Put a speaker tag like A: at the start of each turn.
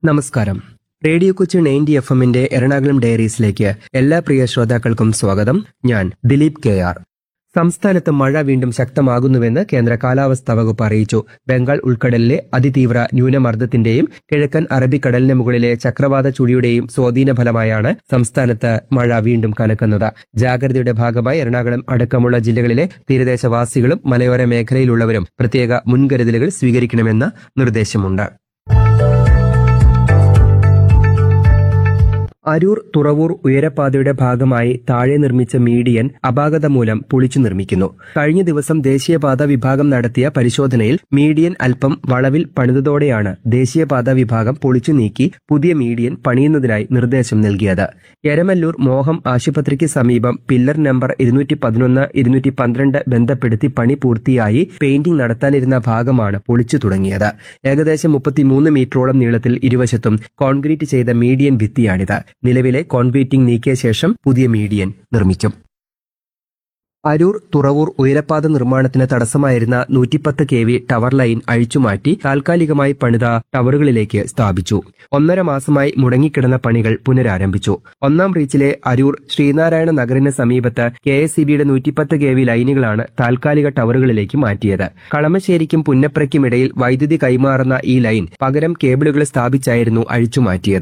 A: നമസ്കാരം radio Kochi ninety F എമ്മിന്റെ എറണാകുളം ഡയറീസിലേക്ക് എല്ലാ പ്രിയ ശ്രോതാക്കൾക്കും സ്വാഗതം ഞാൻ ദിലീപ് കെ ആർ സംസ്ഥാനത്ത് മഴ വീണ്ടും ശക്തമാകുന്നുവെന്ന് കേന്ദ്ര കാലാവസ്ഥാ വകുപ്പ് അറിയിച്ചു ബംഗാൾ ഉൾക്കടലിലെ അതിതീവ്ര ന്യൂനമർദ്ദത്തിന്റെയും കിഴക്കൻ അറബിക്കടലിന് മുകളിലെ ചക്രവാത ചുഴിയുടെയും സ്വാധീന ഫലമായാണ് സംസ്ഥാനത്ത് മഴ വീണ്ടും കനക്കുന്നത് ജാഗ്രതയുടെ ഭാഗമായി എറണാകുളം അടക്കമുള്ള ജില്ലകളിലെ തീരദേശവാസികളും മലയോര മേഖലയിലുള്ളവരും പ്രത്യേക മുൻകരുതലുകൾ സ്വീകരിക്കണമെന്ന് നിർദ്ദേശമുണ്ട് അരൂർ തുറവൂർ ഉയരപ്പാതയുടെ ഭാഗമായി താഴെ നിർമ്മിച്ച മീഡിയൻ അപാകത മൂലം പൊളിച്ചു നിർമ്മിക്കുന്നു കഴിഞ്ഞ ദിവസം ദേശീയപാത വിഭാഗം നടത്തിയ പരിശോധനയിൽ മീഡിയൻ അല്പം വളവിൽ പണിതതോടെയാണ് ദേശീയപാത വിഭാഗം പൊളിച്ചു നീക്കി പുതിയ മീഡിയൻ പണിയുന്നതിനായി നിർദ്ദേശം നൽകിയത് എരമല്ലൂർ മോഹം ആശുപത്രിക്ക് സമീപം പില്ലർ നമ്പർ ഇരുന്നൂറ്റി പതിനൊന്ന് ഇരുന്നൂറ്റി പന്ത്രണ്ട് ബന്ധപ്പെടുത്തി പണി പൂർത്തിയായി പെയിന്റിംഗ് നടത്താനിരുന്ന ഭാഗമാണ് പൊളിച്ചു തുടങ്ങിയത് ഏകദേശം മുപ്പത്തിമൂന്ന് മീറ്ററോളം നീളത്തിൽ ഇരുവശത്തും കോൺക്രീറ്റ് ചെയ്ത മീഡിയൻ ഭിത്തിയാണിത് നിലവിലെ കോൺക്രീറ്റിംഗ് നീക്കിയ ശേഷം പുതിയ മീഡിയൻ നിർമ്മിക്കും അരൂർ തുറവൂർ ഉയരപ്പാത നിർമ്മാണത്തിന് തടസ്സമായിരുന്ന നൂറ്റിപ്പത്ത് കെ വി ടവർ ലൈൻ അഴിച്ചുമാറ്റി താൽക്കാലികമായി പണിത ടവറുകളിലേക്ക് സ്ഥാപിച്ചു ഒന്നര മാസമായി മുടങ്ങിക്കിടന്ന പണികൾ പുനരാരംഭിച്ചു ഒന്നാം റീച്ചിലെ അരൂർ ശ്രീനാരായണ നഗറിന് സമീപത്ത് കെ എസ് സി ബിയുടെ നൂറ്റിപ്പത്ത് കെ വി ലൈനുകളാണ് താൽക്കാലിക ടവറുകളിലേക്ക് മാറ്റിയത് കളമശ്ശേരിക്കും പുന്നപ്രയ്ക്കും ഇടയിൽ വൈദ്യുതി കൈമാറുന്ന ഈ ലൈൻ പകരം കേബിളുകൾ സ്ഥാപിച്ചായിരുന്നു അഴിച്ചുമാറ്റിയത്